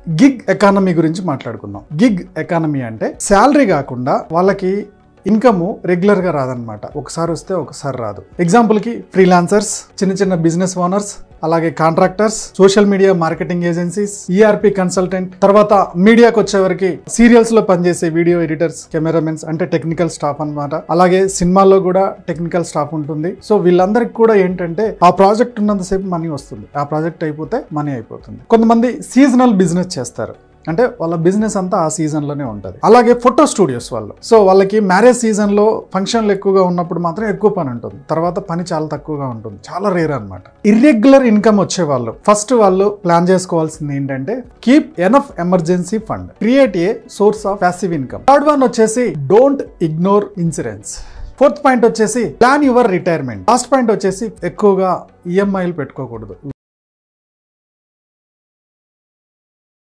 gig economy గురించి మాట్లాడుకుందాం gig economy అంటే శాలరీ కాకుండా వాళ్ళకి ఇన్కమ్ రెగ్యులర్ గా రాదనమాట ఒకసారి వస్తే ఒకసారి రాదు ఎగ్జాంపుల్ కి ఫ్రీలాన్సర్స్ చిన్న చిన్న బిజినెస్ ఓనర్స్ అలాగే contractors social media marketing agencies E R P consultant తర్వాత మీడియాకి వచ్చేవరకు సీరియల్స్ లో పనిచేసే వీడియో ఎడిటర్స్ కెమెరామెన్స్ అంటే టెక్నికల్ స్టాఫ్ అన్నమాట అలాగే సినిమాల్లో కూడా టెక్నికల్ స్టాఫ్ ఉంటుంది సో వీళ్ళందరికీ కూడా ఏంటంటే ఆ ప్రాజెక్ట్ ఉన్నంతసేపు మనీ వస్తుంది ఆ ప్రాజెక్ట్ అయిపోతే మనీ అయిపోతుంది కొంతమంది సీజనల్ బిజినెస్ చేస్తారు అంటే వాళ్ళ బిజినెస్ అంతా ఆ సీజన్ లోనే ఉంటుంది అలాగే ఫోటో స్టూడియోస్ వాళ్ళు సో వాళ్ళకి మ్యారేజ్ సీజన్ లో ఫంక్షన్లు ఎక్కువగా ఉన్నప్పుడు మాత్రం ఎక్కువ పని ఉంటుంది తర్వాత పని చాలా తక్కువగా ఉంటుంది చాలా రేర్ అనమాట ఇర్రెగ్యులర్ ఇన్కమ్ వచ్చే వాళ్ళు ఫస్ట్ వాళ్ళు ప్లాన్ చేసుకోవాల్సింది ఏంటంటే keep enough emergency fund create a source of passive income third one వచ్చేసి don't ignore insurance fourth point వచ్చేసి plan your retirement last point వచ్చేసి ఎక్కువగా ఈఎంఐలు పెట్టుకోకూడదు